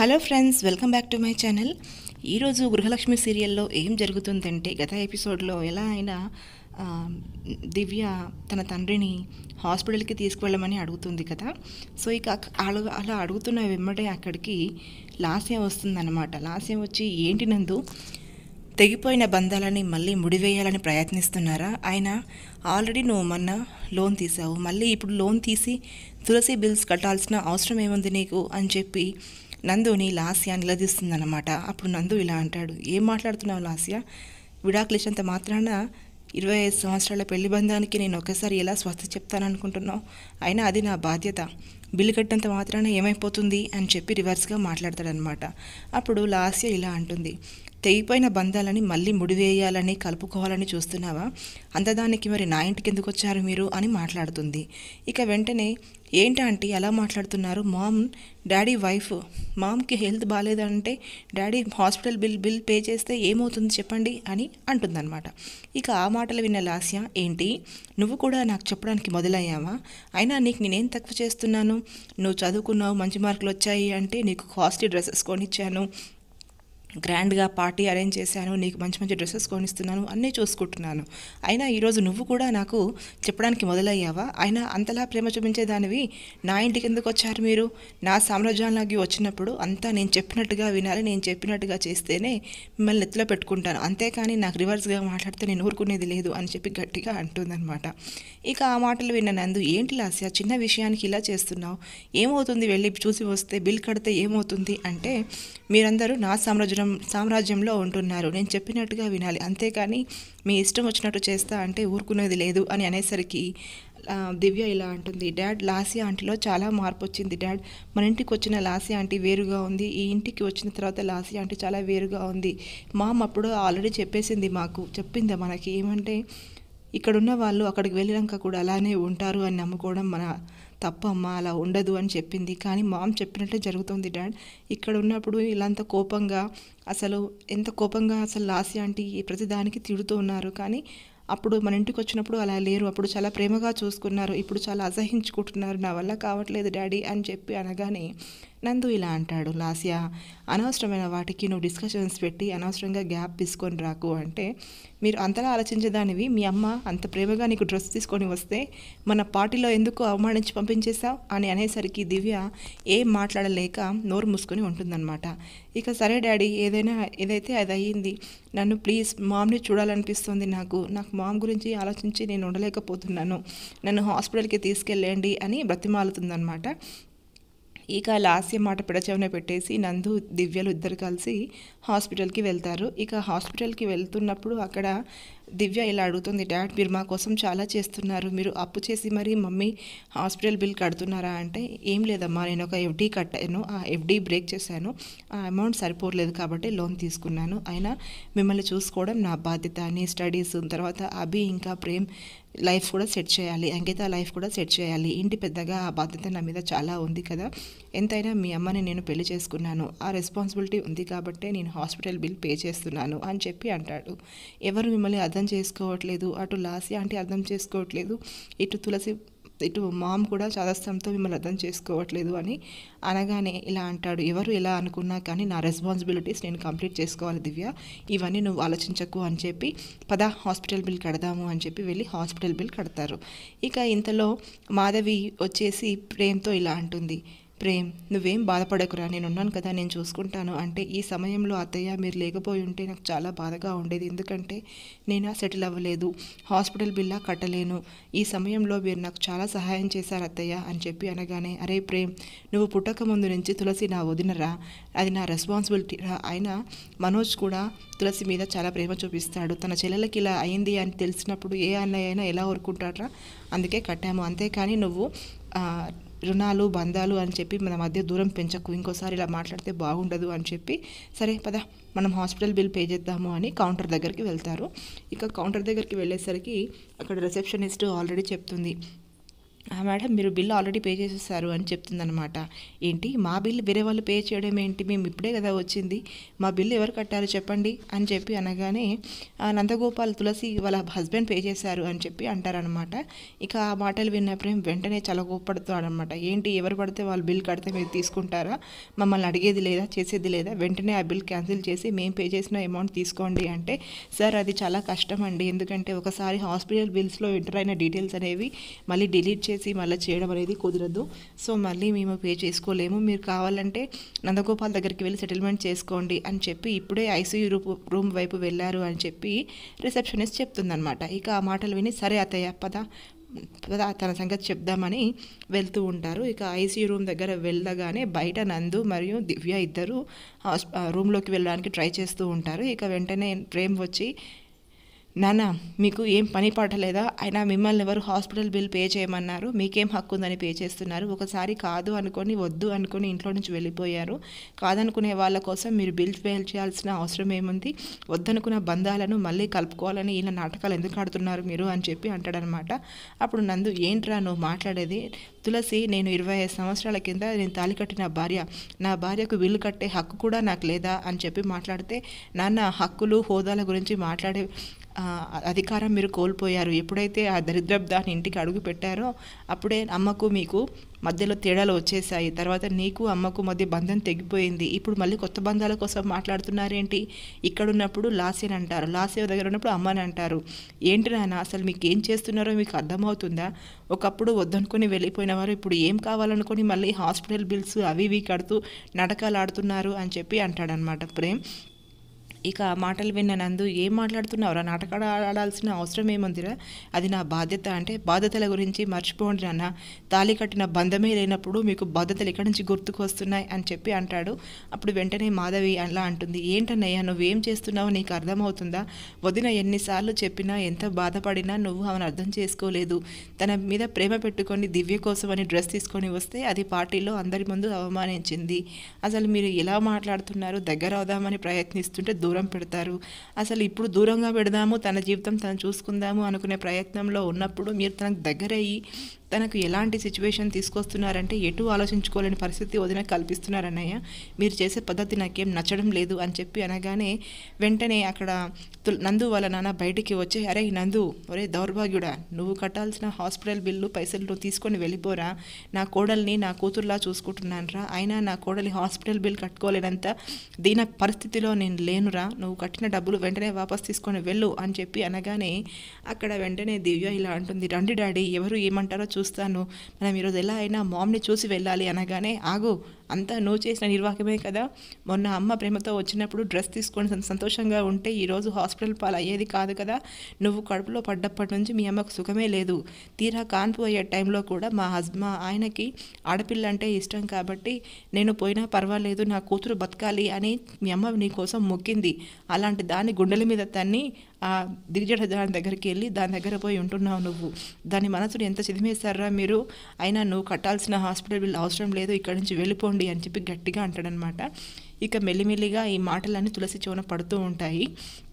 hello friends welcome back to my channel ఈరోజు గృహలక్ష్మి సీరియల్లో ఏం జరుగుతుందంటే గత ఎపిసోడ్లో ఎలా అయినా ఆ, దివ్య తన తండ్రిని హాస్పిటల్కి తీసుకువెళ్ళమని అడుగుతుంది కదా సో ఇక అక్- అలా అలా అడుగుతున్న వెంబడే అక్కడికి లాస్యం వస్తుందన్నమాట లాస్యం వచ్చి ఏంటి నందు తెగిపోయిన బంధాలని మళ్ళీ ముడివేయాలని ప్రయత్నిస్తున్నారా ఆయన ఆల్రెడీ నువ్వు మొన్న లోన్ తీసావు మళ్ళీ ఇప్పుడు లోన్ తీసి తులసి బిల్స్ కట్టాల్సిన అవసరం ఏముంది నీకు అని చెప్పి నందుని లాస్య నిలదీస్తుందన్నమాట అప్పుడు నందు ఇలా అంటాడు ఏం మాట్లాడుతున్నావు లాస్య విడాకులు ఇచ్చినంత మాత్రాన ఇరవై ఐదు సంవత్సరాల పెళ్లి బంధానికి నేను ఒక్కసారి ఎలా స్వస్థ చెప్తాననుకుంటున్నావు అయినా అది నా బాధ్యత బిల్లు కట్టినంత మాత్రాన ఏమైపోతుంది అని చెప్పి రివర్స్గా మాట్లాడతాడనమాట అప్పుడు లాస్య ఇలా అంటుంది తెగిపోయిన బంధాలని మళ్ళీ ముడివేయాలని కలుపుకోవాలని చూస్తున్నావా అంతదానికి మరి నా ఇంటికి ఎందుకు వచ్చారు మీరు అని మాట్లాడుతుంది ఇక వెంటనే ఏంటి ఆంటీ అలా మాట్లాడుతున్నారు మామ్ డాడీ వైఫ్ మామ్కి హెల్త్ బాగాలేదంటే daddy hospital bill bill pay చేస్తే ఏమవుతుంది చెప్పండి అని అంటుందన్నమాట ఇక ఆ మాటలు విన్న లాస్య ఏంటి నువ్వు కూడా నాకు చెప్పడానికి మొదలయ్యావా అయినా నీకు నేనేం తక్కువ చేస్తున్నాను నువ్వు చదువుకున్నావు మంచి మార్కులు వచ్చాయి అంటే నీకు కాస్ట్లీ డ్రెస్సెస్ కొనిచ్చాను గ్రాండ్గా పార్టీ అరేంజ్ చేశాను నీకు మంచి మంచి డ్రెస్సెస్ కొనిస్తున్నాను అన్నీ చూసుకుంటున్నాను అయినా ఈరోజు నువ్వు కూడా నాకు చెప్పడానికి మొదలయ్యావా అయినా అంతలా ప్రేమ చూపించేదానివి నా ఇంటికి ఎందుకు వచ్చారు మీరు నా సామ్రాజ్యంలోకి వచ్చినప్పుడు అంతా నేను చెప్పినట్టుగా వినాలి నేను చెప్పినట్టుగా చేస్తేనే మిమ్మల్ని నెత్తిలో పెట్టుకుంటాను అంతేకాని నాకు రివర్స్గా మాట్లాడితే నేను ఊరుకునేది లేదు అని చెప్పి గట్టిగా అంటుందన్నమాట ఇక ఆ మాటలు విన్న నందు ఏంటి లాస్య చిన్న విషయానికి ఇలా చేస్తున్నావు ఏమవుతుంది వెళ్ళి చూసి వస్తే బిల్ కడితే ఏమవుతుంది అంటే మీరందరూ నా సామ్రాజ్యం సామ్రాజ్యంలో ఉంటున్నారు నేను చెప్పినట్టుగా వినాలి అంతేకాని మీ ఇష్టం వచ్చినట్టు చేస్తా అంటే ఊరుకునేది లేదు అని అనేసరికి ఆ, దివ్య ఇలా అంటుంది డాడ్ లాసీ ఆంటీలో చాలా మార్పు వచ్చింది డాడ్ మన ఇంటికి వచ్చిన లాసీ ఆంటీ వేరుగా ఉంది ఈ ఇంటికి వచ్చిన తర్వాత లాసీ ఆంటీ చాలా వేరుగా ఉంది మామ్ అప్పుడు ఆల్రెడీ చెప్పేసింది మాకు చెప్పింది మనకి ఏమంటే ఇక్కడున్న వాళ్ళు అక్కడికి వెళ్ళినాక కూడా అలానే ఉంటారు అని నమ్ముకోవడం మన తప్పమ్మా అలా ఉండదు అని చెప్పింది కానీ మామ్ చెప్పినట్టే జరుగుతుంది డాడ్ ఇక్కడ ఉన్నప్పుడు ఇలాంత కోపంగా అసలు ఎంత కోపంగా అసలు లాసి ఆంటీ ప్రతిదానికి తిడుతూ ఉన్నారు కానీ అప్పుడు మన ఇంటికి వచ్చినప్పుడు అలా లేరు అప్పుడు చాలా ప్రేమగా చూసుకున్నారు ఇప్పుడు చాలా అసహించుకుంటున్నారు నా వల్ల కావట్లేదు డాడీ అని చెప్పి అనగానే నందు ఇలా అంటాడు లాస్యా అనవసరమైన వాటికి నువ్వు డిస్కషన్స్ పెట్టి అనవసరంగా గ్యాప్ తీసుకొని రాకు అంటే మీరు అంతలా ఆలోచించేదానివి మీ అమ్మ అంత ప్రేమగా నీకు డ్రెస్ తీసుకొని వస్తే మన పార్టీలో ఎందుకు అవమానించి పంపించేశావు అని అనేసరికి దివ్య ఏం మాట్లాడలేక నోరు మూసుకొని ఉంటుందన్నమాట ఇక సరే డాడీ ఏదైనా ఏదైతే అది అయ్యింది నన్ను ప్లీజ్ మామ్ని చూడాలనిపిస్తుంది నాకు నాకు మామ్ గురించి ఆలోచించి నేను ఉండలేకపోతున్నాను నన్ను హాస్పిటల్కి తీసుకెళ్ళండి అని బ్రతిమాలుతుందన్నమాట ఇక లాస్య మాట పిడచెవన పెట్టేసి నందు దివ్యలు ఇద్దరు కలిసి హాస్పిటల్కి వెళ్తారు ఇక హాస్పిటల్కి వెళ్తున్నప్పుడు అక్కడ దివ్య ఇలా అడుగుతుంది డాడ్ మీరు మా కోసం చాలా చేస్తున్నారు మీరు అప్పు చేసి మరి మమ్మీ హాస్పిటల్ బిల్ కడుతున్నారా అంటే ఏం లేదమ్మా నేను ఒక ఎఫ్డీ కట్టాను ఆ ఎఫ్డీ బ్రేక్ చేశాను ఆ అమౌంట్ సరిపోలేదు కాబట్టి లోన్ తీసుకున్నాను అయినా మిమ్మల్ని చూసుకోవడం నా బాధ్యత నీ స్టడీస్ తర్వాత అభి ఇంకా ప్రేమ్ లైఫ్ కూడా సెట్ చేయాలి అంకిత లైఫ్ కూడా సెట్ చేయాలి ఇంటి పెద్దగా ఆ బాధ్యత నా మీద చాలా ఉంది కదా ఎంతైనా మీ అమ్మని నేను పెళ్లి చేసుకున్నాను ఆ రెస్పాన్సిబిలిటీ ఉంది కాబట్టే నేను హాస్పిటల్ బిల్ పే చేస్తున్నాను అని చెప్పి అంటాడు ఎవరు మిమ్మల్ని అర్థం చేసుకోవట్లేదు అటు లాసి అంటే అర్థం చేసుకోవట్లేదు ఇటు తులసి ఇటు మామ్ కూడా చాదస్తంతో మిమ్మల్ని అర్థం చేసుకోవట్లేదు అని అనగానే ఇలా అంటాడు ఎవరు ఎలా అనుకున్నా కానీ నా రెస్పాన్సిబిలిటీస్ నేను కంప్లీట్ చేసుకోవాలి దివ్య ఇవన్నీ నువ్వు ఆలోచించకు అని చెప్పి పద హాస్పిటల్ బిల్ కడదాము అని చెప్పి వెళ్ళి హాస్పిటల్ బిల్ కడతారు ఇక ఇంతలో మాధవి వచ్చేసి ప్రేమ్తో ఇలా అంటుంది ప్రేమ్ నువ్వేం బాధపడకురా నేను ఉన్నాను కదా నేను చూసుకుంటాను అంటే ఈ సమయంలో అత్తయ్య మీరు లేకపోయి ఉంటే నాకు చాలా బాధగా ఉండేది ఎందుకంటే నేను సెటిల్ అవ్వలేదు హాస్పిటల్ బిల్లా కట్టలేను ఈ సమయంలో మీరు నాకు చాలా సహాయం చేశారు అత్తయ్య అని చెప్పి అనగానే అరే ప్రేమ్ నువ్వు పుట్టక ముందు నుంచి తులసి నా వదినరా అది నా రెస్పాన్సిబిలిటీ రా అయినా మనోజ్ కూడా తులసి మీద చాలా ప్రేమ చూపిస్తాడు తన చెల్లెలకి ఇలా అయింది అని తెలిసినప్పుడు ఏ అన్నయ్య అయినా ఎలా ఊరుకుంటాడ్రా అందుకే కట్టాము అంతేకాని నువ్వు ఆ, రుణాలు బంధాలు అని చెప్పి మన మధ్య దూరం పెంచకు ఇంకోసారి ఇలా మాట్లాడితే బాగుండదు అని చెప్పి సరే పద మనం హాస్పిటల్ బిల్ పే చేద్దాము అని కౌంటర్ దగ్గరికి వెళ్తారు ఇక కౌంటర్ దగ్గరికి వెళ్ళేసరికి అక్కడ రిసెప్షనిస్ట్ ఆల్రెడీ చెప్తుంది ఆ మేడం మీరు బిల్ ఆల్రెడీ పే చేసేసారు అని చెప్తుందనమాట ఏంటి మా బిల్ వేరే వాళ్ళు పే చేయడం ఏంటి మేము ఇప్పుడే కదా వచ్చింది మా బిల్ ఎవరు కట్టారు చెప్పండి అని చెప్పి అనగానే ఆ నందగోపాల్ తులసి వాళ్ళ హస్బెండ్ పే చేశారు అని చెప్పి అంటారనమాట ఇక ఆ మాటలు విన్న ప్రేమ్ వెంటనే చాలా కోప్పడుతాడనమాట ఏంటి ఎవరు పడితే వాళ్ళు బిల్ కడితే మీరు తీసుకుంటారా మమ్మల్ని అడిగేది లేదా చేసేది లేదా వెంటనే ఆ బిల్ క్యాన్సిల్ చేసి మేము పే చేసిన అమౌంట్ తీసుకోండి అంటే సార్ అది చాలా కష్టం అండి ఎందుకంటే ఒకసారి హాస్పిటల్ బిల్స్లో ఎంటర్ అయిన డీటెయిల్స్ అనేవి మళ్ళీ డిలీట్ చేసి మళ్ళీ చేయడం అనేది కుదరదు సో మళ్ళీ మేము పే చేసుకోలేము మీరు కావాలంటే నందగోపాల్ దగ్గరికి వెళ్ళి సెటిల్మెంట్ చేసుకోండి అని చెప్పి ఇప్పుడే ఐసీయూ రూపు రూమ్ వైపు వెళ్ళారు అని చెప్పి రిసెప్షనిస్ట్ చెప్తుందనమాట ఇక ఆ మాటలు విని సరే అత్తయ్య పద పద తన సంగతి చెప్దామని వెళ్తూ ఉంటారు ఇక ఐసీయూ రూమ్ దగ్గర వెళ్ళగానే బయట నందు మరియు దివ్య ఇద్దరు హాస్ రూమ్లోకి వెళ్ళడానికి ట్రై చేస్తూ ఉంటారు ఇక వెంటనే ప్రేమ్ వచ్చి నాన్న మీకు ఏం పని పడలేదా అయినా మిమ్మల్ని ఎవరు హాస్పిటల్ బిల్ పే చేయమన్నారు మీకేం హక్కు ఉందని పే చేస్తున్నారు ఒకసారి కాదు అనుకొని వద్దు అనుకొని ఇంట్లో నుంచి వెళ్ళిపోయారు కాదనుకునే వాళ్ళ కోసం మీరు బిల్ పే చేయాల్సిన అవసరం ఏముంది వద్దనుకున్న బంధాలను మళ్ళీ కలుపుకోవాలని ఇలా నాటకాలు ఎందుకు ఆడుతున్నారు మీరు అని చెప్పి అంటాడనమాట అప్పుడు నందు ఏంట్రా నువ్వు మాట్లాడేది తులసి నేను ఇరవై ఐదు సంవత్సరాల కింద నేను తాలి కట్టిన భార్య నా భార్యకు బిల్లు కట్టే హక్కు కూడా నాకు లేదా అని చెప్పి మాట్లాడితే నాన్న హక్కులు హోదాల గురించి మాట్లాడే ఆ, అధికారం మీరు కోల్పోయారు ఎప్పుడైతే ఆ దరిద్రపు దాని ఇంటికి అడుగు పెట్టారో అప్పుడే అమ్మకు మీకు మధ్యలో తేడాలు వచ్చేసాయి తర్వాత నీకు అమ్మకు మధ్య బంధం తెగిపోయింది ఇప్పుడు మళ్ళీ కొత్త బంధాల కోసం మాట్లాడుతున్నారేంటి ఇక్కడ ఉన్నప్పుడు లాస్యని అంటారు లాస్య దగ్గర ఉన్నప్పుడు అమ్మని అంటారు ఏంటి నాన్న అసలు మీకు ఏం చేస్తున్నారో మీకు అర్థమవుతుందా ఒకప్పుడు వద్దనుకొని వెళ్ళిపోయిన వారు ఇప్పుడు ఏం కావాలనుకొని మళ్ళీ హాస్పిటల్ బిల్స్ అవి ఇవి కడుతూ నాటకాలు ఆడుతున్నారు అని చెప్పి అంటాడనమాట ప్రేమ్ ఇక ఆ మాటలు విన్న నందు ఏం మాట్లాడుతున్నావురా నాటకాలు ఆడాల్సిన అవసరం ఏముందిరా అది నా బాధ్యత అంటే బాధ్యతల గురించి మర్చిపోండి నాన్న తాళి కట్టిన బంధమే లేనప్పుడు మీకు బాధ్యతలు ఎక్కడి నుంచి గుర్తుకు వస్తున్నాయి అని చెప్పి అంటాడు అప్పుడు వెంటనే మాధవి అలా అంటుంది ఏంటన్నయ్య నువ్వేం చేస్తున్నావో నీకు అర్థమవుతుందా వదిన ఎన్నిసార్లు చెప్పినా ఎంత బాధపడినా నువ్వు ఆమెను అర్థం చేసుకోలేదు తన మీద ప్రేమ పెట్టుకొని దివ్య కోసం అని డ్రెస్ తీసుకొని వస్తే అది పార్టీలో అందరి ముందు అవమానించింది అసలు మీరు ఎలా మాట్లాడుతున్నారు దగ్గర అవుదామని ప్రయత్నిస్తుంటే దూరం పెడతారు అసలు ఇప్పుడు దూరంగా పెడదాము తన జీవితం తను చూసుకుందాము అనుకునే ప్రయత్నంలో ఉన్నప్పుడు మీరు తనకు దగ్గరయ్యి తనకు ఎలాంటి సిచ్యువేషన్ తీసుకొస్తున్నారంటే ఎటు ఆలోచించుకోలేని పరిస్థితి వదిన కల్పిస్తున్నారన్నయ్య మీరు చేసే పద్ధతి నాకేం నచ్చడం లేదు అని చెప్పి అనగానే వెంటనే అక్కడ తుల్- నందు వాళ్ళ నాన్న బయటికి వచ్చి అరే నందు ఒరే దౌర్భాగ్యుడా నువ్వు కట్టాల్సిన హాస్పిటల్ బిల్లు పైసలు నువ్వు తీసుకొని వెళ్ళిపోరా నా కోడల్ని నా కూతుర్లా చూసుకుంటున్నానురా అయినా నా కోడలి హాస్పిటల్ బిల్ కట్టుకోలేనంత దీన పరిస్థితిలో నేను లేనురా నువ్వు కట్టిన డబ్బులు వెంటనే వాపస్ తీసుకొని వెళ్ళు అని చెప్పి అనగానే అక్కడ వెంటనే దివ్య ఇలా అంటుంది రండి డాడీ ఎవరు ఏమంటారో చూస్తాను మనం ఈరోజు ఎలా అయినా మామ్ని చూసి వెళ్ళాలి అనగానే ఆగు అంతా నువ్వు చేసిన నిర్వాహకమే కదా మొన్న అమ్మ ప్రేమతో వచ్చినప్పుడు డ్రెస్ తీసుకొని సం- సంతోషంగా ఉంటే ఈరోజు హాస్పిటల్ పాలు అయ్యేది కాదు కదా నువ్వు కడుపులో పడ్డప్పటి నుంచి మీ అమ్మకు సుఖమే లేదు తీరా కాన్పు అయ్యే టైంలో కూడా మా హస్బ మా ఆయనకి ఆడపిల్ల అంటే ఇష్టం కాబట్టి నేను పోయినా పర్వాలేదు నా కూతురు బతకాలి అని మీ అమ్మ నీ కోసం మొక్కింది అలాంటి దాన్ని గుండెల మీద తన్ని ఆ దిగజడ దాని దగ్గరికి వెళ్ళి దాని దగ్గర పోయి ఉంటున్నావు నువ్వు దాని మనసుని ఎంత చిదిమేశారా మీరు అయినా నువ్వు కట్టాల్సిన హాస్పిటల్ బిల్ అవసరం లేదు ఇక్కడి నుంచి వెళ్ళిపోండి అని చెప్పి గట్టిగా అంటాడనమాట ఇక మెల్లిమెల్లిగా ఈ మాటలన్నీ తులసి చెవున పడుతూ ఉంటాయి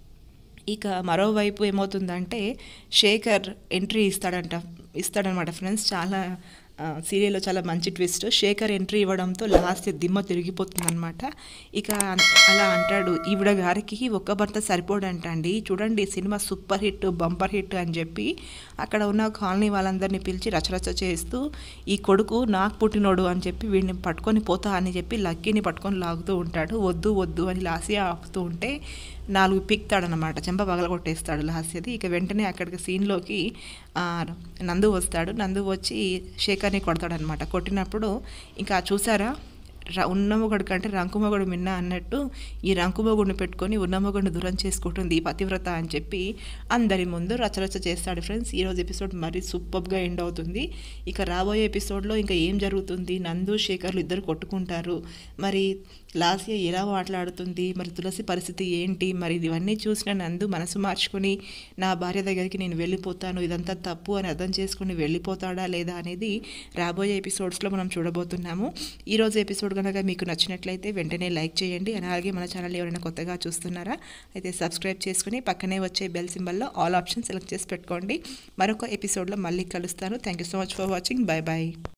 ఇక మరోవైపు ఏమవుతుందంటే శేఖర్ ఎంట్రీ ఇస్తాడంట ఇస్తాడనమాట ఫ్రెండ్స్ చాలా ఆ, సీరియల్లో చాలా మంచి ట్విస్ట్ శేఖర్ ఎంట్రీ ఇవ్వడంతో లాస్ట్ దిమ్మ తిరిగిపోతుందనమాట ఇక అన్- అలా అంటాడు ఈవిడ గారికి ఒక్క భర్త సరిపోడంట అండి చూడండి cinema super hit bumper hit అని చెప్పి అక్కడ ఉన్న కాలనీ వాళ్ళందరినీ పిలిచి రచరచ చేస్తూ ఈ కొడుకు నాకు పుట్టినోడు అని చెప్పి వీడిని పట్టుకొని పోతా అని చెప్పి లక్కీని పట్టుకొని లాగుతూ ఉంటాడు వద్దు వద్దు అని లాసియా ఆపుతూ ఉంటే నాలుగు పిక్తాడనమాట చెంప పగలగొట్టేస్తాడు లాస్యది ఇక వెంటనే అక్కడికి సీన్లోకి ఆ, నందు వస్తాడు నందు వచ్చి శేఖర్ని కొడతాడనమాట కొట్టినప్పుడు ఇంకా చూసారా ర ఉన్నమొగడు కంటే రంకుమొగడు మిన్న అన్నట్టు ఈ రంకుమొగుడిని పెట్టుకొని ఉన్నమొగడిని దూరం చేసుకుంటుంది ఈ పతివ్రత అని చెప్పి అందరి ముందు రచరచ చేస్తాడు ఫ్రెండ్స్ ఈరోజు ఎపిసోడ్ మరీ సూపర్గా ఎండ్ అవుతుంది ఇక రాబోయే ఎపిసోడ్లో ఇంకా ఏం జరుగుతుంది నందు శేఖర్లు ఇద్దరు కొట్టుకుంటారు మరి లాస్య ఎలా మాట్లాడుతుంది మరి తులసి పరిస్థితి ఏంటి మరి ఇవన్నీ చూసిన నందు మనసు మార్చుకొని నా భార్య దగ్గరికి నేను వెళ్ళిపోతాను ఇదంతా తప్పు అని అర్థం చేసుకుని వెళ్ళిపోతాడా లేదా అనేది రాబోయే ఎపిసోడ్స్లో మనం చూడబోతున్నాము ఈరోజు ఎపిసోడ్ కనుక మీకు నచ్చినట్లయితే వెంటనే లైక్ చేయండి అలాగే మన ఛానల్ ఎవరైనా కొత్తగా చూస్తున్నారా అయితే సబ్స్క్రైబ్ చేసుకుని పక్కనే వచ్చే బెల్ సింబల్లో ఆల్ ఆప్షన్ సెలెక్ట్ చేసి పెట్టుకోండి మరొక ఎపిసోడ్లో మళ్ళీ కలుస్తాను thank you so much for watching bye bye